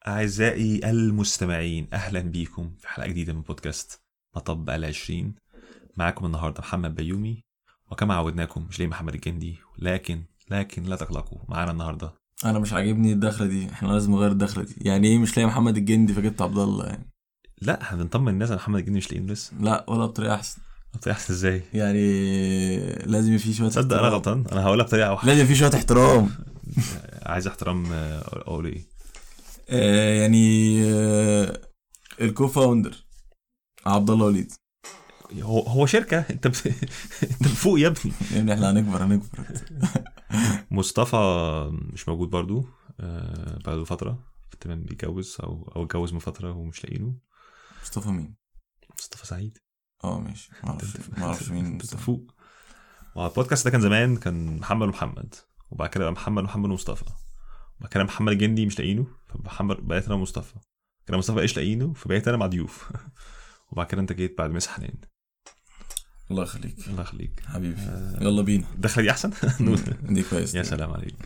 أعزائي المستمعين أهلا بيكم في حلقة جديدة من بودكاست مطب العشرين معاكم النهاردة محمد بيومي وكما عودناكم مش ليه محمد الجندي لكن لكن لا تقلقوا معانا النهاردة انا مش عاجبني الدخله دي احنا لازم نغير الدخله دي يعني ايه مش لاقي محمد الجندي فجبت عبد الله يعني لا احنا بنطمن الناس على محمد الجندي مش لاقيين لسه لا ولا بطريقه احسن طب احسن ازاي؟ يعني لازم في شويه تصدق انا احترام. غلطان انا هقولها بطريقة واحدة لازم في شويه احترام عايز احترام آه، اقول ايه؟ آه يعني آه الكو فاوندر عبد الله وليد هو هو شركة انت ب... انت فوق يا ابني يعني احنا هنكبر هنكبر مصطفى مش موجود برضو آه، بقاله فترة تمام بيتجوز او او اتجوز من فترة ومش لاقيينه مصطفى مين؟ مصطفى سعيد اه ماشي معرفش معرفش مين انت مصطفى. فوق والبودكاست ده كان زمان كان محمد ومحمد وبعد كده بقى محمد ومحمد ومصطفى وبعد كده محمد الجندي مش لاقيينه فمحمد بقيت انا ومصطفى كده مصطفى ايش لاقيينه فبقيت انا مع ضيوف وبعد كده انت جيت بعد مس حنان الله يخليك الله يخليك حبيبي آه، يلا بينا الدخله دي احسن دي كويس يا سلام عليك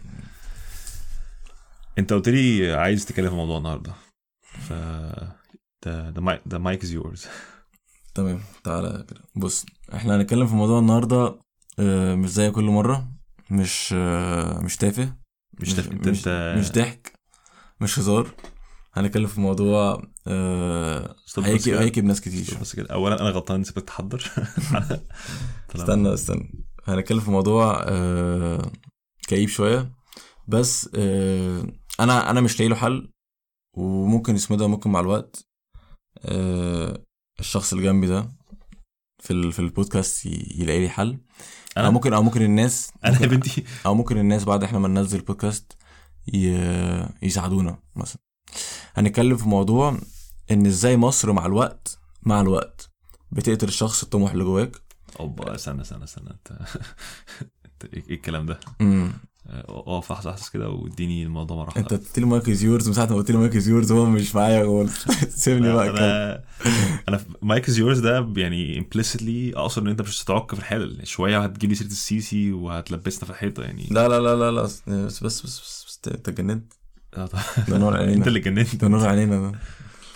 انت قلت لي عايز تتكلم في موضوع النهارده ف the the mic the mic is yours تمام تعالى كده بص احنا هنتكلم في موضوع النهارده آه، مش زي كل مره مش آه، مش تافه مش تف... انت مش, انت مش ضحك مش هزار هنتكلم في موضوع آه، استنى بس هيكب كده. هيكب ناس كتير بس كده اولا انا غلطان سيبك تحضر استنى استنى هنتكلم في موضوع آه، كئيب شويه بس آه، انا انا مش لاقي له حل وممكن اسمه ده ممكن مع الوقت آه، الشخص اللي جنبي ده في ال- في البودكاست ي- يلاقي لي حل أنا؟ او ممكن او ممكن الناس انا يا ممكن بنتي او ممكن الناس بعد احنا ما ننزل بودكاست ي- يساعدونا مثلا هنتكلم في موضوع ان ازاي مصر مع الوقت مع الوقت بتقتل الشخص الطموح اللي جواك اوبا استنى استنى استنى انت انت ايه إيه الكلام ده؟ امم اقف لحظه لحظه كده واديني الموضوع مره انت قلت لي مايك از يورز من ساعه ما قلت لي مايك از يورز هو مش معايا خالص سيبني بقى كده انا انا مايك از يورز ده يعني implicitly اقصد ان انت مش هتتعك في الحلل شويه هتجيب لي سيره السيسي وهتلبسنا في الحيطه يعني لا لا لا لا لا بس بس بس, بس, بس انت اتجننت آه، طبعاً. ده نور علينا. انت اللي جننت ده نور علينا ده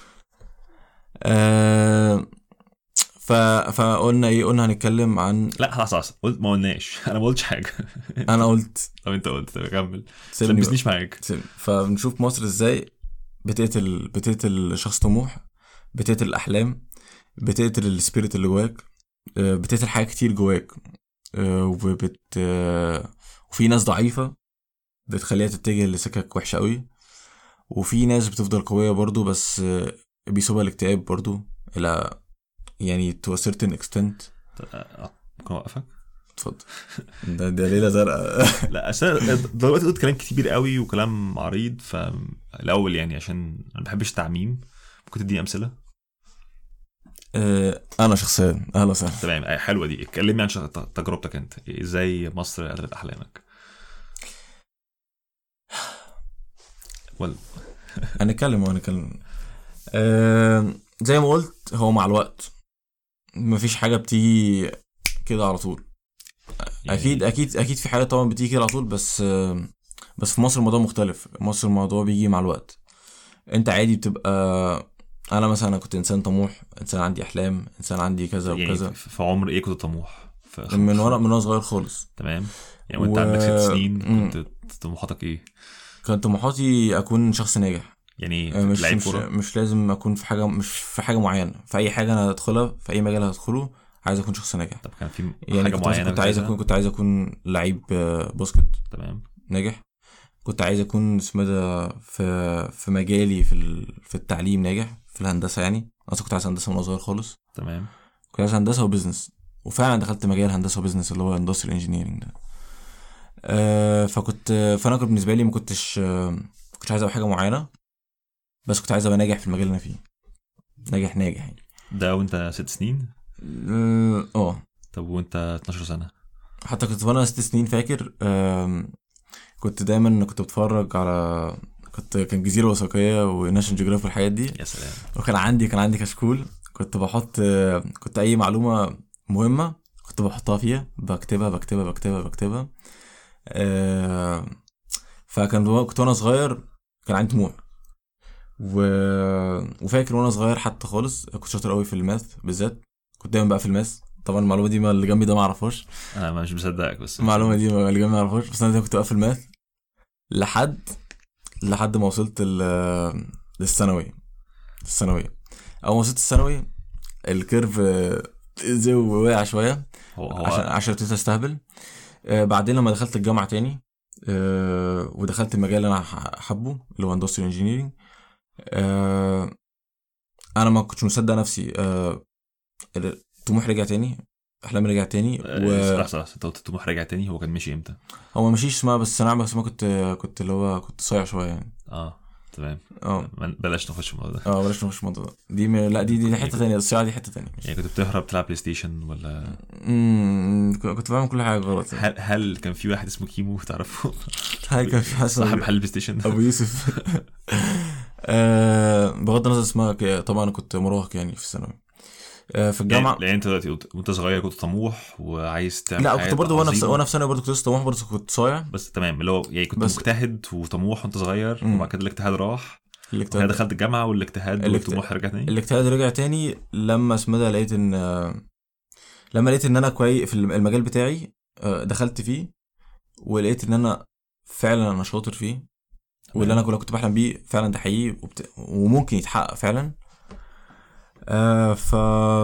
آه ف... فقلنا ايه قلنا هنتكلم عن لا خلاص خلاص قلت ما قلناش انا ما قلتش حاجه انا قلت طب انت قلت طب كمل ما سيبني بقى. تلبسنيش معاك سيبني. فبنشوف مصر ازاي بتقتل بتقتل شخص طموح بتقتل الاحلام بتقتل السبيريت اللي جواك آه، بتقتل حاجات كتير جواك آه، وبت آه، وفي ناس ضعيفة بتخليها تتجه لسكك وحشة قوي وفي ناس بتفضل قوية برضو بس آه، بيصيبها الاكتئاب برضو إلى يعني to a certain extent آه، ممكن اوقفك اتفضل ده ده ليلة زرقاء لا اصل أنا دلوقتي قلت كلام كتير قوي وكلام عريض فالاول يعني عشان انا ما بحبش التعميم ممكن تديني امثله آه، أنا شخصيا أهلا وسهلا تمام آه، حلوه دي اتكلمني عن شخ- تجربتك انت ازاي مصر قتلت احلامك ولا هنتكلم وهنتكلم آه زي ما قلت هو مع الوقت مفيش حاجة بتيجي كده على طول يعني- أكيد أكيد أكيد في حاجات طبعا بتيجي كده على طول بس آه بس في مصر الموضوع مختلف مصر الموضوع بيجي مع الوقت أنت عادي بتبقى أنا مثلا أنا كنت إنسان طموح إنسان عندي أحلام إنسان عندي كذا يعني وكذا في في عمر ايه كنت طموح في من وأنا من وأنا صغير خالص تمام يعني وانت و- عندك ست سنين مم. كنت طموحاتك ايه كان طموحاتي أكون شخص ناجح يعني آه، مش لعيب مش, كوره مش لازم اكون في حاجه مش في حاجه معينه في اي حاجه انا هدخلها في اي مجال هدخله عايز اكون شخص ناجح طب كان في يعني حاجه كنت معينه كنت عايز بتعملها؟ اكون كنت عايز اكون لعيب آه، باسكت تمام ناجح كنت عايز اكون اسمه ده في في مجالي في ال- في التعليم ناجح في الهندسه يعني اصلا كنت عايز هندسه وانا صغير خالص تمام كنت عايز هندسه وبزنس وفعلا دخلت مجال هندسه وبزنس اللي هو اندستريال انجينيرنج ده آه فكنت فانا كنت بالنسبه لي ما كنتش آه، ما كنتش عايز ابقى حاجه معينه بس كنت عايز ابقى ناجح في المجال اللي انا فيه ناجح ناجح يعني ده وانت ست سنين اه آه. طب وانت 12 سنه حتى كنت وانا ست سنين فاكر آم، كنت دايما كنت بتفرج على كنت كان جزيره وثائقيه وناشونال جيوغرافيك والحاجات دي يا سلام وكان عندي كان عندي كشكول كنت بحط آه، كنت اي معلومه مهمه كنت بحطها فيها بكتبها بكتبها بكتبها بكتبها آه، فكان و- كنت وانا صغير كان عندي طموح و... وفاكر وانا صغير حتى خالص كنت شاطر قوي في الماث بالذات كنت دايما بقى في الماث طبعا المعلومه دي ما اللي جنبي ده ما اعرفهاش انا مش مصدقك بس المعلومه دي ما اللي جنبي ما اعرفهاش بس انا دايما كنت بقى في الماث لحد لحد ما وصلت ال- للثانوي الثانويه اول ما وصلت الثانوي الكيرف آه، زو وقع شويه هو هو عشان عشان ابتديت استهبل آه بعدين لما دخلت الجامعه تاني آه ودخلت المجال اللي انا ح- حابه اللي هو اندستريال انجينيرنج آه انا ما كنتش مصدق نفسي آه الطموح رجع تاني احلامي رجع تاني و... لحظه لحظه انت قلت الطموح رجع تاني هو كان مشي امتى؟ هو ما مشيش اسمها بس انا بس ما كنت كنت اللي هو كنت صايع شويه يعني اه تمام اه ما- بلاش نخش في الموضوع ده اه بلاش نخش في الموضوع ده دي م... لا دي دي حته تانية الصياعه دي حته تانية يعني كنت بتهرب تلعب بلاي ستيشن ولا امم كنت بعمل كل حاجه غلط هل هل كان في واحد اسمه كيمو تعرفه؟ هاي كان في حسن صاحب محل بلاي ستيشن ابو يوسف آه بغض النظر اسمها ك- طبعا انا كنت مراهق يعني في الثانوي آه في الجامعه يعني يعني انت دلوقتي قلت- وانت صغير كنت طموح وعايز تعمل لا حاجة كنت برضه وانا في عظيمة. وانا في ثانوي برضه كنت لسه طموح برضه كنت صايع بس تمام اللي هو يعني كنت بس- مجتهد وطموح وانت صغير مم. وبعد كده الاجتهاد راح وبعد كده الاجتهاد دخلت الجامعه والاجتهاد الاجت- والطموح رجع تاني الاجتهاد رجع تاني لما اسمه ده لقيت ان لما لقيت ان انا كويس في المجال بتاعي آه، دخلت فيه ولقيت ان انا فعلا انا شاطر فيه واللي انا كنت بحلم بيه فعلا ده حقيقي وبت... وممكن يتحقق فعلا آه ف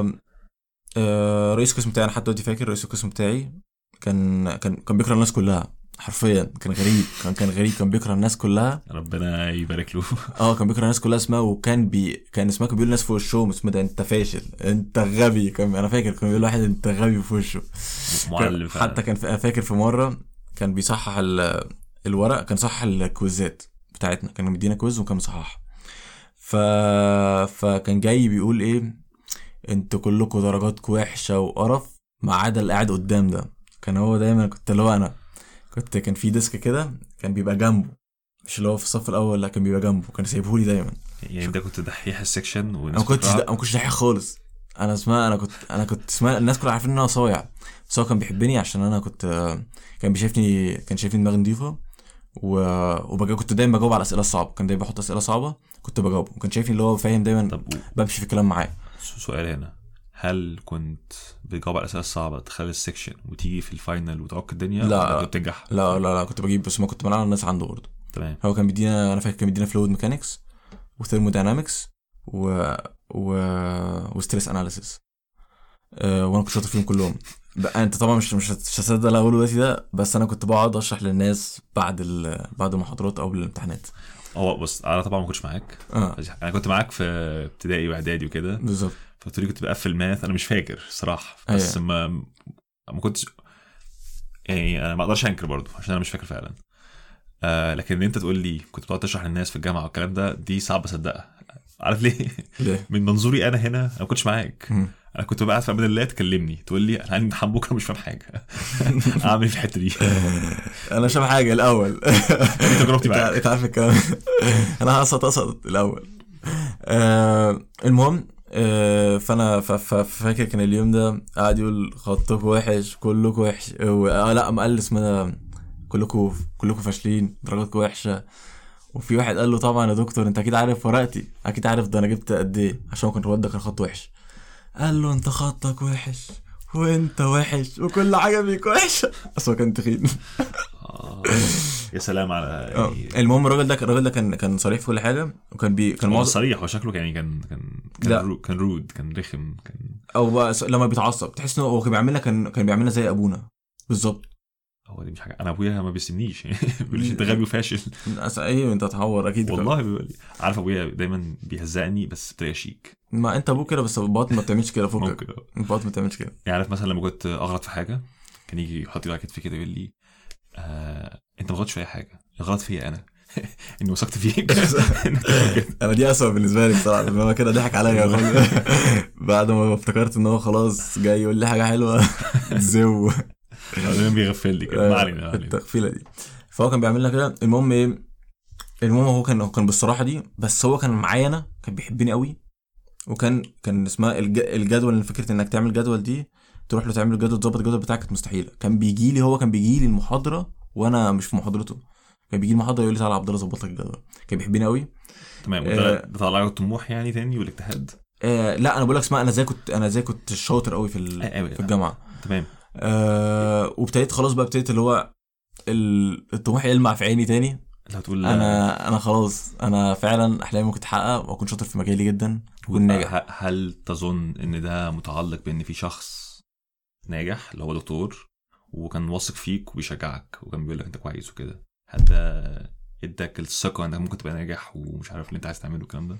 آه رئيس القسم بتاعي انا حتى دلوقتي فاكر رئيس القسم بتاعي كان كان كان بيكره الناس كلها حرفيا كان غريب كان كان غريب كان بيكره الناس كلها ربنا يبارك له اه كان بيكره الناس كلها اسمها وكان بي كان اسمها كان بيقول الناس في وشهم اسمه ده انت فاشل انت غبي كان انا فاكر كان بيقول واحد انت غبي في وشه معلم كان- فعلا حتى كان في- انا فاكر في مره كان بيصحح ال- الورق كان صحح الكويزات بتاعتنا كان مدينا كويز وكان مصحح ف... فكان جاي بيقول ايه انتوا كلكم درجاتكم وحشه وقرف ما عدا اللي قاعد قدام ده كان هو دايما كنت اللي هو انا كنت كان في ديسك كده كان بيبقى جنبه مش اللي هو في الصف الاول لا كان بيبقى جنبه كان سايبهولي دايما يعني انت كنت دحيح السكشن انا والناس ما كنتش بتكرهك. دا... ما كنتش دحيح خالص انا اسمها انا كنت انا كنت اسمها الناس كلها عارفين ان انا صايع بس هو كان بيحبني عشان انا كنت كان بيشايفني كان شايفني دماغي نضيفه و... وبجا كنت دايما بجاوب على الاسئله الصعبه كان دايما بحط اسئله صعبه كنت بجاوبه وكان شايفني اللي هو فاهم دايما طب و- بمشي في الكلام معاه سؤال هنا هل كنت بتجاوب على الاسئله الصعبه تخلي السكشن وتيجي في الفاينل وتعك الدنيا لا. ولا كنت بتنجح لا لا لا كنت بجيب بس ما كنت من اعلى الناس عنده برضه تمام هو كان بيدينا انا فاكر كان بيدينا فلويد ميكانكس وثيرموداينامكس و و وستريس اناليسيس أه وانا كنت شاطر فيهم كلهم بقى انت طبعا مش مش هت- مش هتصدق اللي هقوله دلوقتي ده بس انا كنت بقعد اشرح للناس بعد ال... بعد المحاضرات او الامتحانات هو بص انا طبعا ما كنتش معاك اه انا كنت معاك في ابتدائي واعدادي وكده بالظبط فقلت لي كنت بقفل ماث انا مش فاكر صراحه بس ما ما كنتش يعني انا ما اقدرش انكر برضه عشان انا مش فاكر فعلا آه لكن ان انت تقول لي كنت بتقعد تشرح للناس في الجامعه والكلام ده دي صعب اصدقها عارف ليه؟ ليه؟ من منظوري انا هنا انا ما كنتش معاك مم. انا كنت بقى قاعد في امان الله تكلمني تقول لي انا عندي امتحان بكره مش فاهم حاجه اعمل ايه في الحته دي انا شايف حاجه الاول دي تجربتي انت معاك انت عارف الكلام انا هسقط اسقط الاول آه المهم آه فانا ف- ف- فاكر كان اليوم ده قاعد يقول خطك وحش كلكم وحش و- آه لا ما قال اسمه ده كلكم كلكم فاشلين درجاتكم وحشه وفي واحد قال له طبعا يا دكتور انت اكيد عارف ورقتي اكيد عارف ده انا جبت قد ايه عشان هو كان الواد ده كان خط وحش قال له انت خطك وحش وانت وحش وكل حاجه فيك وحشه بس هو كان تخين آه. يا سلام على اه يعني المهم الراجل ده الراجل ده كان كان صريح في كل حاجه وكان بي كان هو معظم صريح هو شكله يعني كان كان كان لا. رو كان رود كان رخم كان او بقى س- لما بيتعصب تحس انه هو كان بيعملها كان كان بيعملها زي ابونا بالظبط هو دي مش حاجه انا ابويا ما بيسمنيش بيقول لي انت غبي وفاشل أس- ايوه انت هتعور اكيد والله بيقول لي عارف ابويا دايما بيهزقني بس بطريقه شيك ما انت ابوك كده بس بابات ما بتعملش كده فوقك ممكن آه. بابات ما بتعملش كده يعني عارف مثلا لما كنت اغلط في حاجه كان يجي يحط لي على كتفي كده يقول لي آه انت ما غلطتش في اي حاجه الغلط فيا انا اني وثقت فيك إنك تعمل كده. انا دي اسوء بالنسبه لي بصراحه لان هو كده ضحك عليا خالص. بعد ما افتكرت ان هو خلاص جاي يقول لي حاجه حلوه زو هو دايما بيغفل لي كده ما علينا ما علينا التغفيله دي فهو كان بيعمل لنا كده المهم ايه المهم هو كان هو كان بالصراحه دي بس هو كان معايا انا كان بيحبني قوي وكان كان اسمها الج... الجدول اللي فكره انك تعمل جدول دي تروح له تعمل الجدول تظبط الجدول بتاعك كانت مستحيله كان بيجي لي هو كان بيجي لي المحاضره وانا مش في محاضرته كان بيجي المحاضره يقول لي تعالى يا عبد الله ظبط لك الجدول كان بيحبني قوي تمام وده آه. ده طلع لك الطموح يعني تاني والاجتهاد آه لا انا بقول لك اسمع انا ازاي كنت انا ازاي كنت شاطر قوي في ال- آه، آه، في الجامعه تمام آه وابتديت خلاص بقى ابتديت اللي هو ال- الطموح يلمع في عيني تاني اللي هتقول انا انا خلاص انا فعلا احلامي ممكن تتحقق واكون شاطر في مجالي جدا واكون ناجح ه- هل تظن ان ده متعلق بان في شخص ناجح اللي هو دكتور وكان واثق فيك وبيشجعك وكان بيقول لك انت كويس وكده هل ده اداك الثقه انك ممكن تبقى ناجح ومش عارف اللي انت عايز تعمله الكلام ده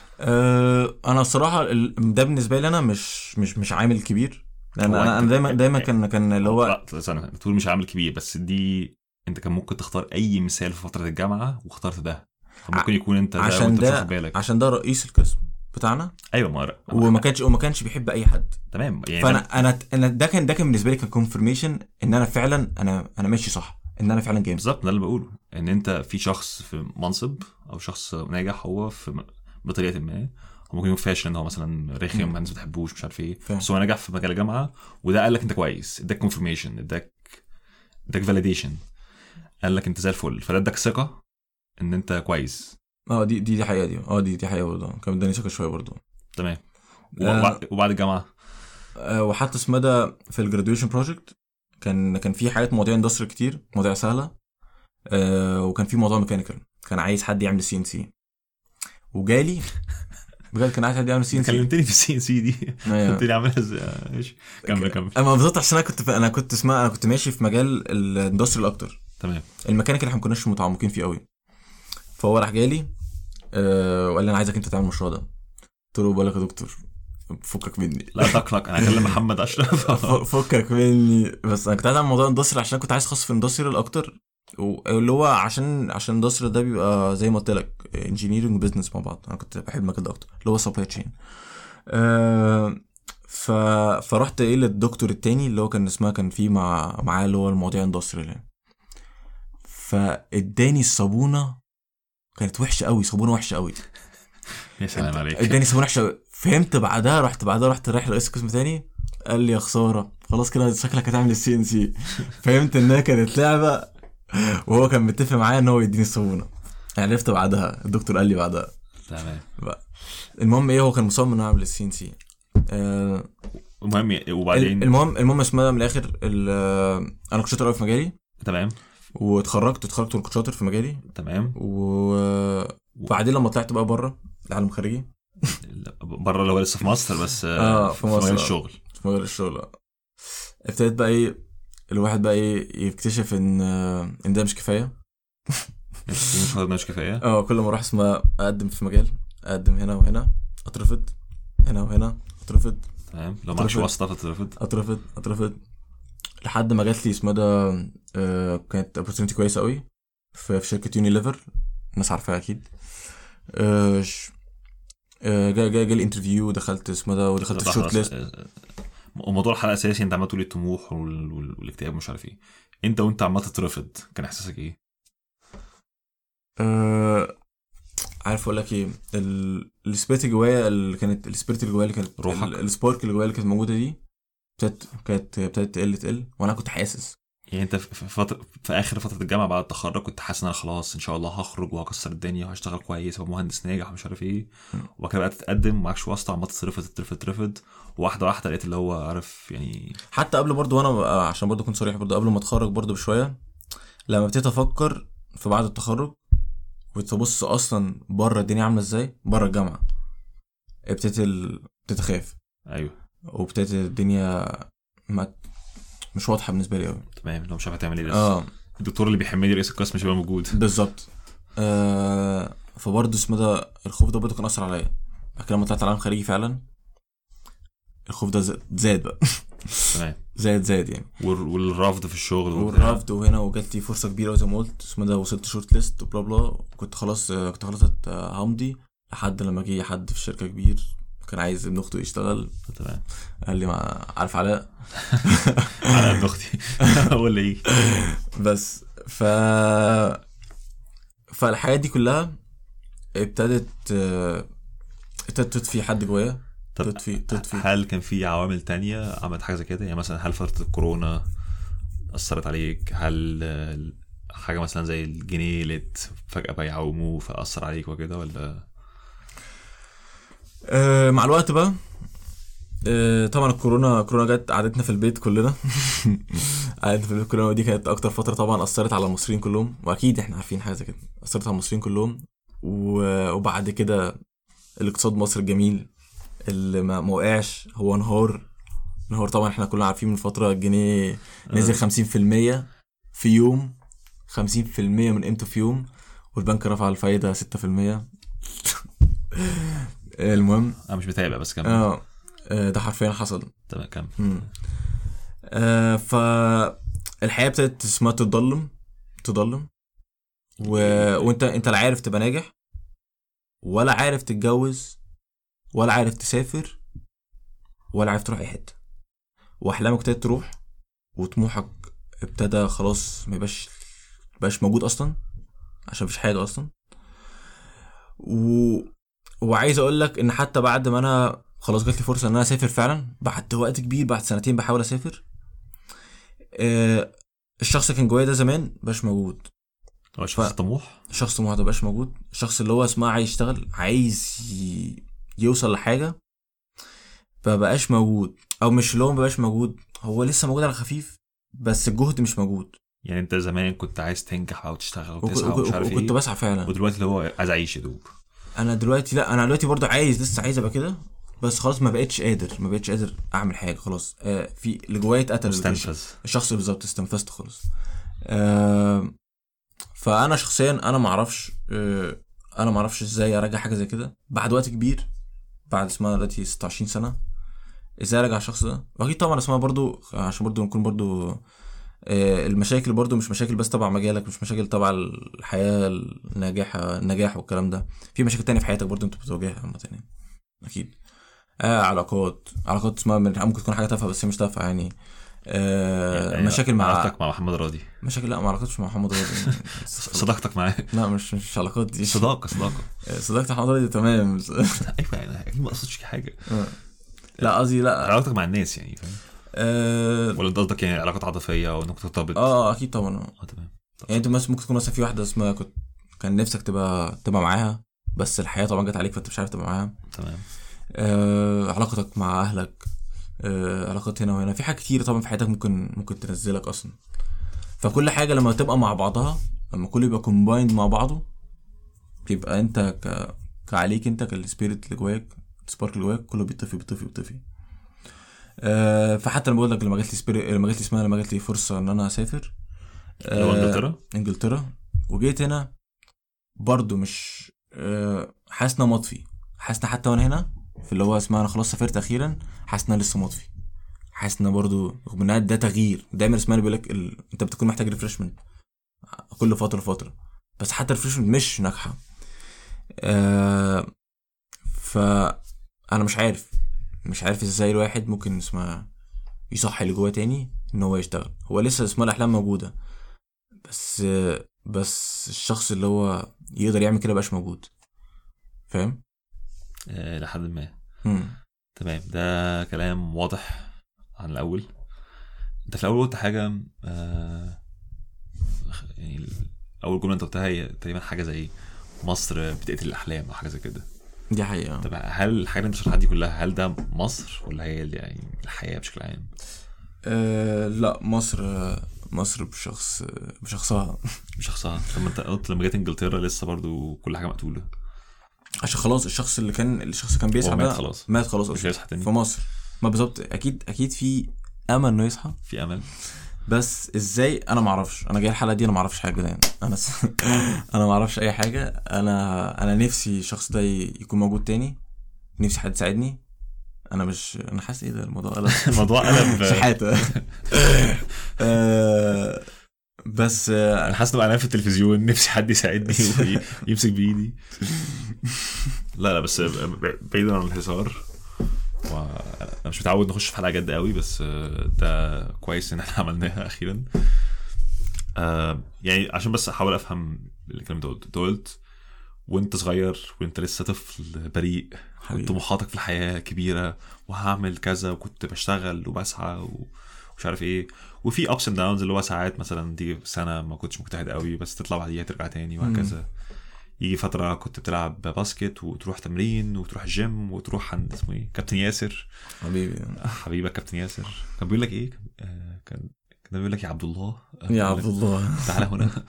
أه انا الصراحه ال- ده بالنسبه لي انا مش مش مش عامل كبير لان هو انا أنت- انا دايما دايما كان كان اللي هو لا استنى بتقول مش عامل كبير بس دي انت كان ممكن تختار اي مثال في فتره الجامعه واخترت ده فممكن يكون انت ده عشان وانت مش ده واخد بالك عشان ده رئيس القسم بتاعنا ايوه ما وما كانش وما كانش بيحب اي حد تمام يعني فانا انا انا ده كان ده كان بالنسبه لي كان كونفرميشن ان انا فعلا انا انا ماشي صح ان انا فعلا جامد بالظبط ده اللي بقوله ان انت في شخص في منصب او شخص ناجح هو في م- بطريقه ما هو ممكن يكون فاشل ان هو مثلا رخم مم. الناس ما بتحبوش مش عارف ايه فاهم. بس هو نجح في مجال الجامعه وده قال لك انت كويس اداك كونفرميشن اداك اداك فاليديشن قال لك انت زي الفل فده اداك ثقه ان انت كويس اه دي دي دي حقيقه دي اه دي دي حقيقه برضه كان اداني ثقه شويه برضه تمام آه. وبعد, وبعد الجامعه آه، وحتى اسمه ده في الجراديويشن بروجكت كان كان في حاجات مواضيع اندستري كتير مواضيع سهله آه، وكان في موضوع ميكانيكال كان عايز حد يعمل سي ان سي وجالي بجد كان عايز حد يعمل سي ان سي كلمتني في السي ان سي دي قلت لي اعملها ازاي آه، ماشي كمل كمل اما بالظبط عشان انا كنت في انا كنت اسمها انا كنت ماشي في مجال الاندستري اكتر تمام الميكانيكال احنا ما كناش متعمقين فيه قوي فهو راح جالي آه، وقال لي انا عايزك انت تعمل المشروع ده قلت له بقول لك يا دكتور فكك مني لا تقلق انا هكلم محمد اشرف ف- فكك مني بس انا كنت عايز اعمل موضوع اندستري عشان كنت عايز اخصص في اندستريال اكتر واللي هو عشان عشان اندستريال ده بيبقى زي ما قلت لك انجينيرنج وبزنس مع بعض انا كنت بحب المجال ده اكتر اللي هو سبلاي تشين أه ف... فرحت ايه للدكتور التاني اللي هو كان اسمها كان فيه مع معاه اللي هو المواضيع اندستريال يعني فاداني الصابونه كانت وحشه قوي صابونه وحشه قوي يا سلام عليك اداني صابونه وحشه قوي فهمت بعدها رحت بعدها رحت رايح لرئيس قسم تاني قال لي يا خساره خلاص كده شكلك هتعمل السي ان سي فهمت انها كانت لعبه وهو كان متفق معايا ان هو يديني الصابونه عرفت بعدها الدكتور قال لي بعدها تمام المهم ايه هو كان مصمم انه يعمل السي ان سي المهم يعني- وبعدين المهم المهم اسمها من الاخر ال- آه، انا كنت شاطر قوي في مجالي تمام واتخرجت اتخرجت وكنت شاطر في مجالي تمام و- وبعدين لما طلعت بقى بره العالم الخارجي بره اللي هو لسه في مصر بس آه، في مصر، مجال آه. الشغل في مجال الشغل آه. ابتديت بقى ايه الواحد بقى ايه يكتشف ان آه، ان ده مش كفايه مش واخد مش كفايه اه كل ما اروح اسمها اقدم في مجال اقدم هنا وهنا اترفض هنا وهنا اترفض تمام لو معكش اترفض. واسطه فترفض اترفض اترفض لحد ما جات لي اسمها ده آه، كانت opportunity كويسه قوي في في شركه يونيليفر الناس عارفاها اكيد آه، ش- آه، جا جا جالي انترفيو دخلت اسمها ده ودخلت في الشورت ليست وموضوع الحلقه الاساسي انت عمال تقول الطموح وال... وال... والاكتئاب ومش عارف ايه انت وانت عمال تترفض كان احساسك ايه؟ آه، عارف اقول لك ايه ال- السبيريت اللي جوايا اللي كانت السبيريت اللي جوايا اللي كانت روحك. ال- السبارك اللي جوايا اللي كانت موجوده دي ابتدت كانت ابتدت تقل تقل وانا كنت حاسس يعني انت في في فتره في اخر فتره الجامعه بعد التخرج كنت حاسس ان انا خلاص ان شاء الله هخرج وهكسر الدنيا وهشتغل كويس وابقى مهندس ناجح ومش عارف ايه وبعد كده بقى تتقدم ومعكش واسطه عمال تترفض تترفض تترفض واحده واحده لقيت اللي هو عارف يعني حتى قبل برضو وانا آه، عشان برضو اكون صريح برضو قبل ما اتخرج برضو بشويه لما ابتديت افكر في بعد التخرج وتبص اصلا بره الدنيا عامله ازاي بره الجامعه ابتديت ال... ابتديت اخاف ايوه وابتديت الدنيا ما مش واضحه بالنسبه لي قوي تمام لو مش عارف هتعمل ايه لسه اه الدكتور اللي بيحملني رئيس القسم مش هيبقى موجود بالظبط آه فبرضه اسمه ده الخوف ده برضه كان اثر عليا بعد كده لما طلعت العالم الخارجي فعلا الخوف ده زاد- زاد بقى تمام زاد زاد يعني وال- والرفض في الشغل وبتاع. والرفض وهنا وجات لي فرصه كبيره زي ما قلت اسمه ده وصلت شورت ليست وبلا بلا كنت خلاص آه، كنت خلاص هت- همضي لحد لما جه حد في الشركه كبير كان عايز ابن اخته يشتغل تمام قال لي ما عارف علاء على قد اختي ولا ايه بس ف فالحاجات دي كلها ابتدت آه، ابتدت تطفي حد جوايا طب تطفي تطفي هل كان في عوامل تانية عملت حاجة زي كده يعني مثلا هل فترة الكورونا أثرت عليك هل حاجه مثلا زي الجنيه اللي فجاه بقى يعوموه فاثر عليك وكده ولا آه مع الوقت بقى آه طبعا الكورونا كورونا جت قعدتنا في البيت كلنا قعدتنا في البيت كلنا ودي كانت اكتر فتره طبعا اثرت على المصريين كلهم واكيد احنا عارفين حاجه زي كده اثرت على المصريين كلهم و- وبعد كده الاقتصاد مصر الجميل اللي ما ما وقعش هو انهار انهار طبعا احنا كلنا عارفين من فتره الجنيه نزل 50% في يوم 50% من قيمته في يوم والبنك رفع الفايده 6% المهم انا مش متابع بس كمل اه آه، ده حرفيا حصل تمام كمل مم. آه فالحياه ابتدت اسمها تضلم تضلم و... وانت انت لا عارف تبقى ناجح ولا عارف تتجوز ولا عارف تسافر ولا عارف تروح اي حته واحلامك ابتدت تروح وطموحك ابتدى خلاص ما يبقاش مبقاش موجود اصلا عشان مفيش حاجه اصلا و... وعايز اقول لك ان حتى بعد ما انا خلاص جات لي فرصه ان انا اسافر فعلا بعد وقت كبير بعد سنتين بحاول اسافر آه الشخص اللي كان جوايا ده زمان مبقاش موجود هو شخص ف- طموح الشخص ما مبقاش موجود الشخص اللي هو اسمه عايز يشتغل عايز ي... يوصل لحاجه مبقاش موجود او مش اللي هو مبقاش موجود هو لسه موجود على خفيف بس الجهد مش موجود يعني انت زمان كنت عايز تنجح او تشتغل وك- وتسعى وك- ومش عارف وكنت ايه بسعى فعلا ودلوقتي اللي هو عايز اعيش يا دوب انا دلوقتي لا انا دلوقتي برضو عايز لسه عايز ابقى كده بس خلاص ما بقتش قادر ما بقتش قادر اعمل حاجه خلاص آه في اللي جوايا اتقتل مستنفذ الشخص بالظبط استنفذت خالص آه فانا شخصيا انا ما اعرفش آه انا ما اعرفش ازاي ارجع حاجه زي كده بعد وقت كبير بعد اسمها دلوقتي 26 سنه ازاي ارجع الشخص ده واكيد طبعا اسمها برضو عشان برضو نكون برضو آه، المشاكل برضو مش مشاكل بس تبع مجالك مش مشاكل تبع الحياه الناجحه النجاح والكلام ده في مشاكل تانية في حياتك برضو انت بتواجهها عامه يعني اكيد آه علاقات علاقات اسمها من- ممكن تكون حاجه تافهه بس هي مش تافهه يعني آه يعني مشاكل مع علاقتك مع محمد راضي مشاكل لا ما علاقتش مع محمد راضي صداقتك معاه لا مش مش علاقات دي صداقه صداقه صداقة محمد راضي تمام ايوه يعني اكيد ما قصدتش حاجه لا قصدي لا علاقتك مع الناس يعني فاهم اه ولا انت قصدك يعني علاقات عاطفيه او انك ترتبط آه، اكيد طبعا اه تمام يعني انت مثلا ممكن تكون مثلا في واحده اسمها كنت كان نفسك تبقى تبقى معاها بس الحياه طبعا جت عليك فانت مش عارف تبقى معاها تمام آه علاقتك مع اهلك آه علاقات هنا وهنا في حاجات كتير طبعا في حياتك ممكن ممكن تنزلك اصلا فكل حاجه لما تبقى مع بعضها لما كله يبقى كومبايند مع بعضه بيبقى انت ك... كعليك انت كالسبيريت اللي جواك السبارك اللي جواك كله بيطفي بيطفي بيطفي آه فحتى لما بقول لك لما جات لي سبيريت لما جات لي اسمها لما جات لي فرصه ان انا اسافر اللي هو انجلترا انجلترا وجيت هنا برضو مش آه، حاسس ان أنا مطفي حاسس ان حتى وانا هنا في اللي هو اسمها انا خلاص سافرت اخيرا حاسس ان أنا لسه مطفي حاسس ان أنا برضو رغم ان ده تغيير دايما اسمها بيقول لك ال... انت بتكون محتاج ريفرشمنت كل فتره فتره بس حتى الريفرشمنت مش ناجحه آه ف انا مش عارف مش عارف ازاي الواحد ممكن اسمها يصحي اللي جواه تاني ان هو يشتغل هو لسه اسمها الاحلام موجوده بس بس الشخص اللي هو يقدر يعمل كده مبقاش موجود فاهم آه لحد ما مم. تمام ده كلام واضح عن الاول انت في الاول قلت حاجه آه يعني ال- اول جمله انت قلتها هي تقريبا حاجه زي مصر بتقتل الاحلام او حاجه زي كده دي حقيقه طب هل الحاجه اللي انت شرحتها دي كلها هل ده مصر ولا هي اللي يعني الحياه بشكل عام أه لا مصر مصر بشخص بشخصها بشخصها لما انت قلت لما جيت انجلترا لسه برضو كل حاجه مقتوله عشان خلاص الشخص اللي كان الشخص اللي كان بيسعى هو مات ده خلاص. مات خلاص مش اصلا هيصحى تاني في مصر ما بالظبط اكيد اكيد في امل انه يصحى في امل بس ازاي انا ما اعرفش انا جاي الحلقه دي انا ما اعرفش حاجه يعني انا س... انا ما اعرفش اي حاجه انا انا نفسي الشخص ده ي- يكون موجود تاني نفسي حد يساعدني انا مش انا حاسس ايه ده الموضوع قلب الموضوع قلب شحاته آه، بس آه، انا حاسس انه في التلفزيون نفسي حد يساعدني ويمسك بايدي لا لا بس بعيدا عن الهزار وانا مش متعود نخش في حلقه جد قوي بس آه، ده كويس ان احنا عملناها اخيرا آه، يعني عشان بس احاول افهم الكلام ده قلت انت قلت وانت صغير وانت لسه طفل بريء حبيبي. طموحاتك في الحياه كبيره وهعمل كذا وكنت بشتغل وبسعى و- مش عارف ايه وفي ابس اند داونز اللي هو ساعات مثلا تيجي سنه ما كنتش مجتهد قوي بس تطلع بعديها ترجع تاني وهكذا يجي فتره كنت بتلعب باسكت وتروح تمرين وتروح الجيم وتروح عند اسمه ايه كابتن ياسر حبيبي حبيبك كابتن ياسر كان بيقول لك ايه آه، كان كان بيقول لك يا عبد الله يا عبد الله تعالى هنا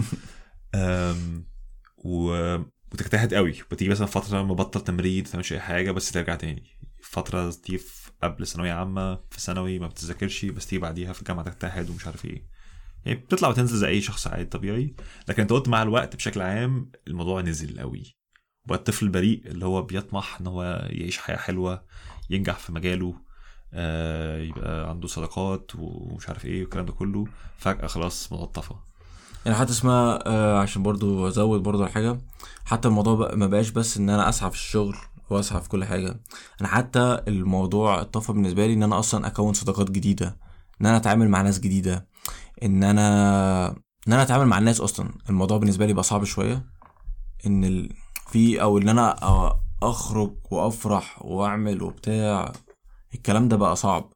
أم، و... وتجتهد قوي بتيجي مثلا فتره مبطل تمرين ما تعملش اي حاجه بس ترجع تاني فتره تيجي في قبل ثانويه عامه في ثانوي ما بتذاكرش بس تيجي بعديها في الجامعه تجتهد ومش عارف ايه يعني بتطلع وتنزل زي اي شخص عادي طبيعي لكن انت قلت مع الوقت بشكل عام الموضوع نزل قوي وبقى الطفل البريء اللي هو بيطمح ان هو يعيش حياه حلوه ينجح في مجاله آه يبقى عنده صداقات ومش عارف ايه والكلام ده كله فجاه خلاص ملطفه يعني حتى اسمها آه عشان برضو ازود برضو على حاجه حتى الموضوع بقى ما بقاش بس ان انا اسعى في الشغل واسعى في كل حاجه انا حتى الموضوع اتطفى بالنسبه لي ان انا اصلا اكون صداقات جديده ان انا اتعامل مع ناس جديده ان انا ان انا اتعامل مع الناس اصلا الموضوع بالنسبه لي بقى صعب شويه ان ال... في او ان انا أ- اخرج وافرح واعمل وبتاع الكلام ده بقى صعب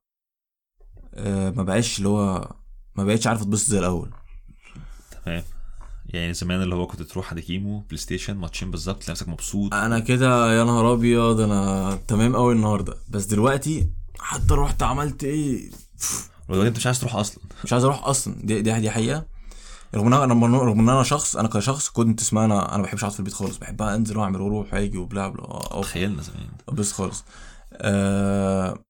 آه ما بقاش اللي هو ما بقتش عارف اتبسط زي الاول تمام يعني زمان اللي هو كنت تروح عند كيمو بلاي ستيشن ماتشين بالظبط تلاقي نفسك مبسوط انا كده يا نهار ابيض انا تمام قوي النهارده بس دلوقتي حتى رحت عملت ايه ودلوقتي انت مش عايز تروح اصلا مش عايز اروح اصلا دي دي, دي حقيقه رغم ان انا رغم ان انا شخص انا كشخص كنت اسمها انا انا ما بحبش اقعد في البيت خالص بحب بقى انزل واعمل واروح واجي وبلا بلا أو- تخيلنا زمان بس خالص آه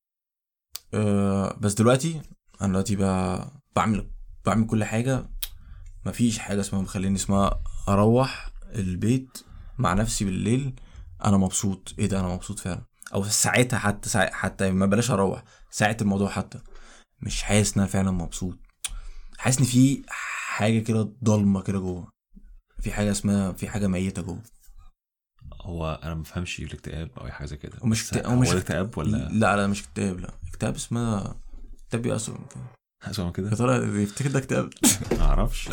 آه بس دلوقتي انا دلوقتي بقى بعمل بعمل كل حاجه مفيش حاجه اسمها مخليني اسمها اروح البيت مع نفسي بالليل انا مبسوط ايه ده انا مبسوط فعلا او ساعتها حتى ساعة حتى ما بلاش اروح ساعه الموضوع حتى مش حاسس ان انا فعلا مبسوط حاسس ان في حاجه كده ضلمه كده جوه في حاجه اسمها في حاجه ميته جوه هو انا ما بفهمش الاكتئاب او اي حاجه زي كده ومش بس اكتئاب- هو ومش ده اكتئاب ولا لا لا مش اكتئاب لا اكتئاب اسمها اكتئاب ايه اصلا اسمه يا كده ترى يفتكر ده اكتئاب ما اعرفش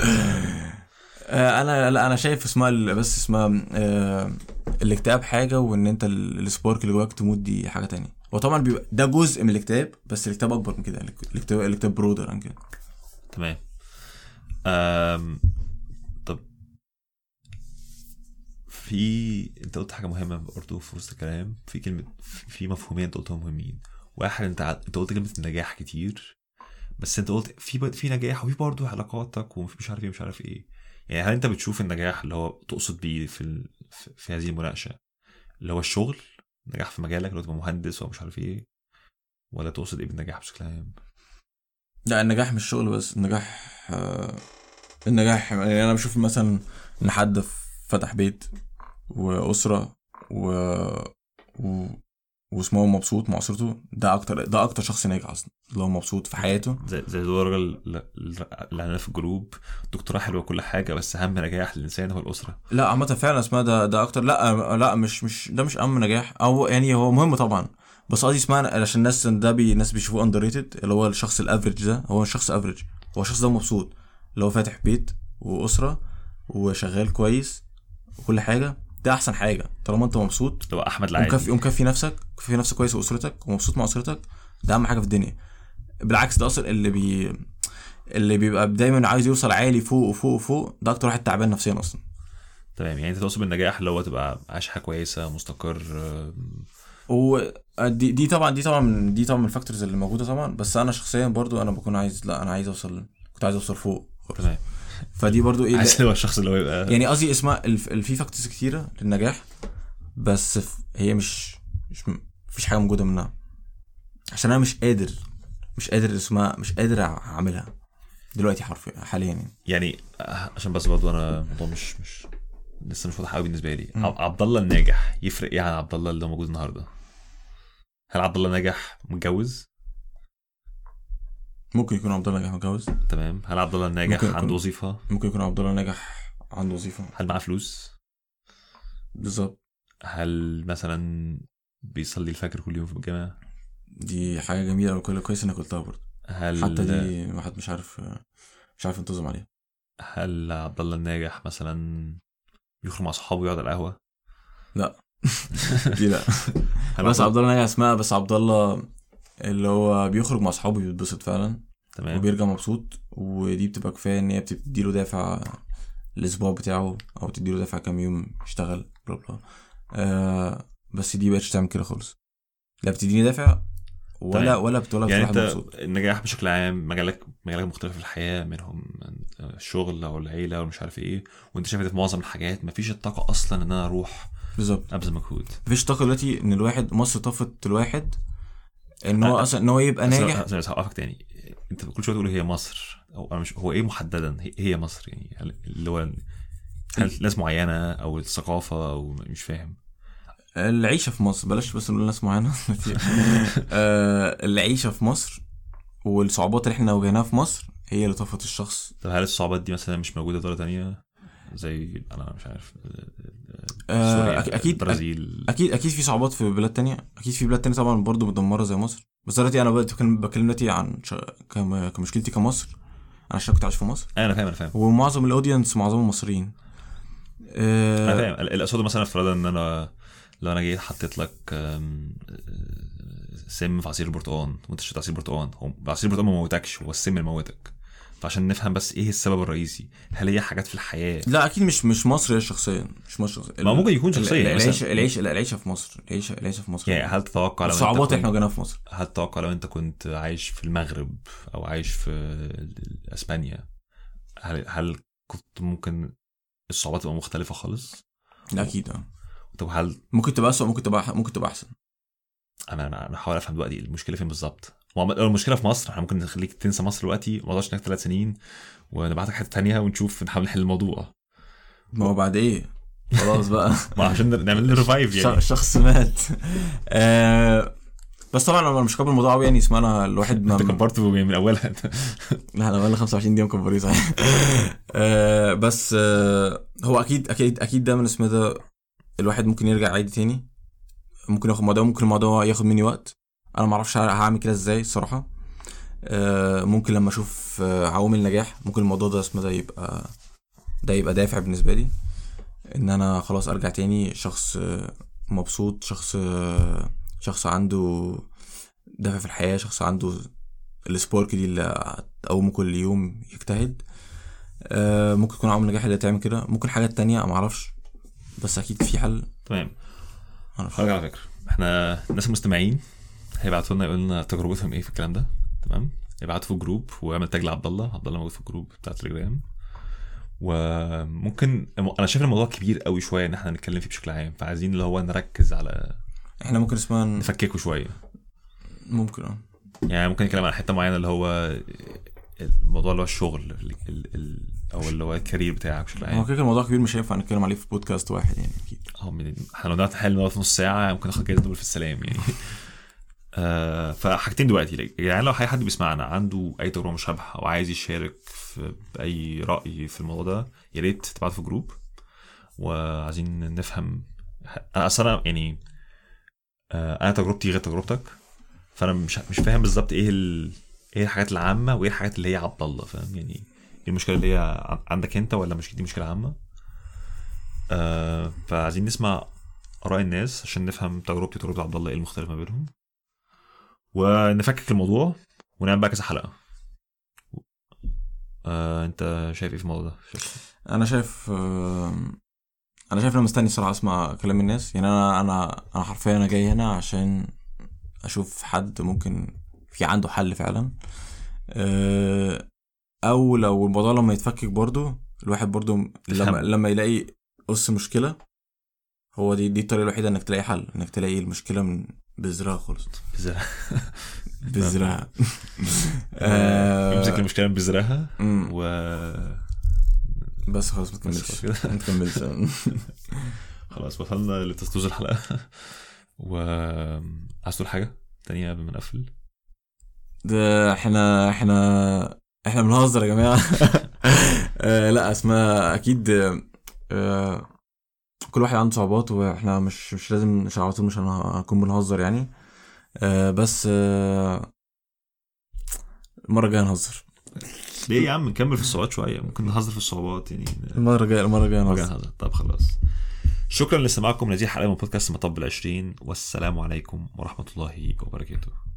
آه، انا لا انا شايف اسمها ال- بس اسمها آه، الاكتئاب حاجه وان انت ال- السبارك اللي جواك تموت دي حاجه تانية هو طبعا بيبقى ده جزء من الاكتئاب بس الاكتئاب اكبر من كده الاكتئاب الاكتئاب برودر عن كده تمام أم... طب في انت قلت حاجه مهمه برضه في وسط الكلام في كلمه في مفهومين انت قلتهم مهمين واحد انت ع- انت قلت كلمه النجاح كتير بس انت قلت في ب... في نجاح وفي برضه علاقاتك ومش عارف ايه مش عارف ايه يعني هل انت بتشوف النجاح اللي هو تقصد بيه في ال... في- في هذه المناقشه اللي هو الشغل نجاح في مجالك اللي هو تبقى مهندس ومش عارف ايه ولا تقصد ايه بالنجاح بشكل عام لا النجاح مش شغل بس النجاح آه، النجاح يعني انا بشوف مثلا ان حد فتح بيت واسره و, و... واسمه هو مبسوط مع اسرته ده اكتر ده اكتر شخص ناجح اصلا اللي هو مبسوط في حياته زي زي الدرجه اللي اللي عندنا في الجروب دكتوراه حلوه كل حاجه بس اهم نجاح للانسان هو الاسره لا عامة فعلا اسمها ده ده اكتر لا لا مش مش ده مش اهم نجاح او يعني هو مهم طبعا بس قصدي اسمها عشان الناس ده بي الناس بيشوفوه اندر ريتد اللي هو الشخص الافريج ده هو شخص افريج هو الشخص ده مبسوط اللي هو فاتح بيت واسره وشغال كويس وكل حاجه ده احسن حاجه طالما انت مبسوط اللي هو احمد العادي ومكفي ومكفي نفسك مكفي نفسك كويس واسرتك ومبسوط مع اسرتك ده اهم حاجه في الدنيا بالعكس ده اصلا اللي بي اللي بيبقى دايما عايز يوصل عالي فوق وفوق وفوق ده اكتر واحد تعبان نفسيا اصلا تمام يعني انت تقصد بالنجاح اللي هو تبقى عايش حياه كويسه مستقر آم، ودي دي طبعا دي طبعا من دي طبعا من الفاكتورز اللي موجوده طبعا بس انا شخصيا برضو انا بكون عايز لا انا عايز اوصل كنت عايز اوصل فوق تمام فدي برضو ايه عايز هو الشخص اللي هو يبقى يعني قصدي اسمها الف- ال- في فاكتورز كتيره للنجاح بس ف- هي مش مش م- مفيش حاجه موجوده منها عشان انا مش قادر مش قادر اسمها مش قادر اعملها دلوقتي حرفيا حاليا يعني يعني آه، عشان بس برضه انا الموضوع مش مش لسه مش واضح قوي بالنسبه لي ع- عبد الله الناجح يفرق ايه عن عبد الله اللي موجود النهارده هل عبد الله ناجح متجوز ممكن يكون عبد الله ناجح متجوز تمام هل عبد الله الناجح ممكن يكون. عنده وظيفه ممكن يكون عبد الله ناجح عنده وظيفه هل معاه فلوس بالظبط هل مثلا بيصلي الفجر كل يوم في الجامع دي حاجه جميله وكل كويس انك قلتها برضه هل حتى دي الواحد مش عارف مش عارف ينتظم عليها هل عبد الله الناجح مثلا بيخرج مع اصحابه يقعد على القهوه دي لا هل بس عبد الله ناجح اسمها بس عبد الله اللي هو بيخرج مع اصحابه بيتبسط فعلا تمام وبيرجع مبسوط ودي بتبقى كفايه ان هي بتديله دافع الاسبوع بتاعه او تديله دافع كام يوم يشتغل بلا بلا آه بس دي مبقتش تعمل كده خالص لا بتديني دافع ولا طيب. ولا بتولد يعني واحد انت مبسوط النجاح بشكل عام مجالك مجالات مختلفه في الحياه منهم الشغل او العيله او مش عارف ايه وانت شايف إن في معظم الحاجات مفيش الطاقه اصلا ان انا اروح بالظبط ابذل مجهود مفيش طاقه دلوقتي ان الواحد مصر طفت الواحد ان هو أنا- اصلا ان هو يبقى بس ناجح بس- بس هوقفك تاني انت كل شويه تقول هي مصر او انا مش هو ايه محددا هي- هي مصر يعني هل- اللي هو هل ناس معينه او الثقافه او مش فاهم العيشه في مصر بلاش بس نقول ناس معينه آه، العيشه في مصر والصعوبات اللي احنا واجهناها في مصر هي اللي طفت الشخص طب هل الصعوبات دي مثلا مش موجوده في دوله تانية زي انا مش عارف آه، سوريا أك- اكيد البرازيل اكيد اكيد في صعوبات في بلاد تانية اكيد في بلاد تانية طبعا برضه متدمره زي مصر بس دلوقتي انا بتكلم بتكلم دلوقتي عن ش... كم... كمشكلتي كمصر انا عشان كنت عايش في مصر انا فاهم انا فاهم ومعظم الاودينس معظمهم مصريين انا آه... فاهم ال- اللي اقصده مثلا افتراضا ان انا لو انا جيت حطيت لك أم، سم في عصير البرتقال وانت شربت عصير برتقال هو عصير البرتقال ما موتكش هو السم اللي موتك فعشان نفهم بس ايه السبب الرئيسي هل هي حاجات في الحياه لا اكيد مش مش مصر هي شخصيا مش مصر شخصيا ما ممكن يكون شخصيا يعني العيشه مثلا- العيشه لا العيشه في مصر العيشه العيشه في مصر يعني هل تتوقع لو الصعوبات انت احنا كنت واجهناها في مصر هل تتوقع لو انت كنت عايش في المغرب او عايش في اسبانيا هل هل كنت ممكن الصعوبات تبقى مختلفه خالص لا اكيد اه طب هل ممكن تبقى اسوء ممكن تبقى ممكن تبقى احسن انا انا أنا بحاول افهم دلوقتي المشكله فين بالظبط ما هو المشكله في مصر احنا ممكن نخليك تنسى مصر دلوقتي ما تقعدش هناك ثلاث سنين ونبعتك حته تانية ونشوف نحاول نحل الموضوع ما هو بعد ايه خلاص بقى ما عشان نعمل له ريفايف يعني الشخص مات آه بس طبعا انا مش كابل الموضوع قوي يعني اسمها الواحد ما انت كبرته من اولها لا انا بقالي 25 دقيقه مكبرين صحيح آه بس آه هو اكيد اكيد اكيد ده من اسمه ده الواحد ممكن يرجع عادي تاني ممكن ياخد موضوع ممكن الموضوع ياخد مني وقت انا ما اعرفش هعمل كده ازاي الصراحه آه ممكن لما اشوف آه، عوامل النجاح ممكن الموضوع ده اسمه ده يبقى ده يبقى دافع بالنسبه لي ان انا خلاص ارجع تاني شخص آه، مبسوط شخص آه، شخص عنده دافع في الحياه شخص عنده السبورك دي اللي اقوم كل يوم يجتهد آه، ممكن تكون عوامل النجاح اللي تعمل كده ممكن حاجات تانية ما اعرفش بس اكيد في حل تمام معرفش. هقول على فكره احنا الناس المستمعين هيبعتوا لنا يقولوا لنا تجربتهم ايه في الكلام ده تمام يبعتوا في الجروب واعمل تاج لعبد الله عبد الله موجود في الجروب بتاع تليجرام وممكن انا شايف الموضوع كبير قوي شويه ان احنا نتكلم فيه بشكل عام فعايزين اللي هو نركز على احنا ممكن اسمها ن- نفككه شويه ممكن اه يعني ممكن نتكلم عن حته معينه اللي هو الموضوع اللي هو الشغل ال ال ال او اللي هو الكارير بتاعك بشكل هو عام كده كده الموضوع كبير مش هينفع نتكلم عليه في بودكاست واحد يعني اكيد اه من احنا لو قعدنا نحل الموضوع في نص ساعه ممكن ناخد جايزه نوبل في السلام يعني آه فحاجتين دلوقتي يعني لو اي حد بيسمعنا عنده اي تجربه مشابهه او عايز يشارك في باي راي في الموضوع ده يا ريت تبعته في جروب وعايزين نفهم انا اصلا أنا يعني آه انا تجربتي غير تجربتك فانا مش مش فاهم بالظبط ايه ال... ايه الحاجات العامه وايه الحاجات اللي هي عبد الله فاهم يعني ايه المشكله اللي هي عندك انت ولا مش دي مشكله عامه آه فعايزين نسمع اراء الناس عشان نفهم تجربتي وتجربه عبد الله ايه المختلف ما بينهم ونفكك الموضوع ونعمل بقى كذا حلقه آه انت شايف ايه في الموضوع ده شايف انا شايف آه، انا شايف انا مستني الصراحه اسمع كلام الناس يعني انا انا انا حرفيا انا جاي هنا عشان اشوف حد ممكن في عنده حل فعلا آه، او لو الموضوع لما يتفكك برضو الواحد برضو لما تفهم. لما يلاقي قص مشكله هو دي دي الطريقه الوحيده انك تلاقي حل انك تلاقي المشكله من بذرها خالص بزرع بذرها يمسك آه، المشكله بزرعها مم. و بس خلاص ما بس تكملش خلاص كده ما تكملش خلاص وصلنا لتسلوز الحلقه و عايز تقول حاجه تانية قبل ما نقفل ده احنا احنا احنا بنهزر يا جماعه آه لا اسماء اكيد آه كل واحد عنده صعوبات واحنا مش مش لازم مش على طول مش هنكون بنهزر يعني آه بس آه المره الجايه نهزر ليه يا عم نكمل في الصعوبات شويه ممكن نهزر في الصعوبات يعني المره الجايه المره الجايه نرجع نهزر نهزر طب خلاص شكرا لاستماعكم لهذه الحلقه من بودكاست مطب العشرين والسلام عليكم ورحمه الله وبركاته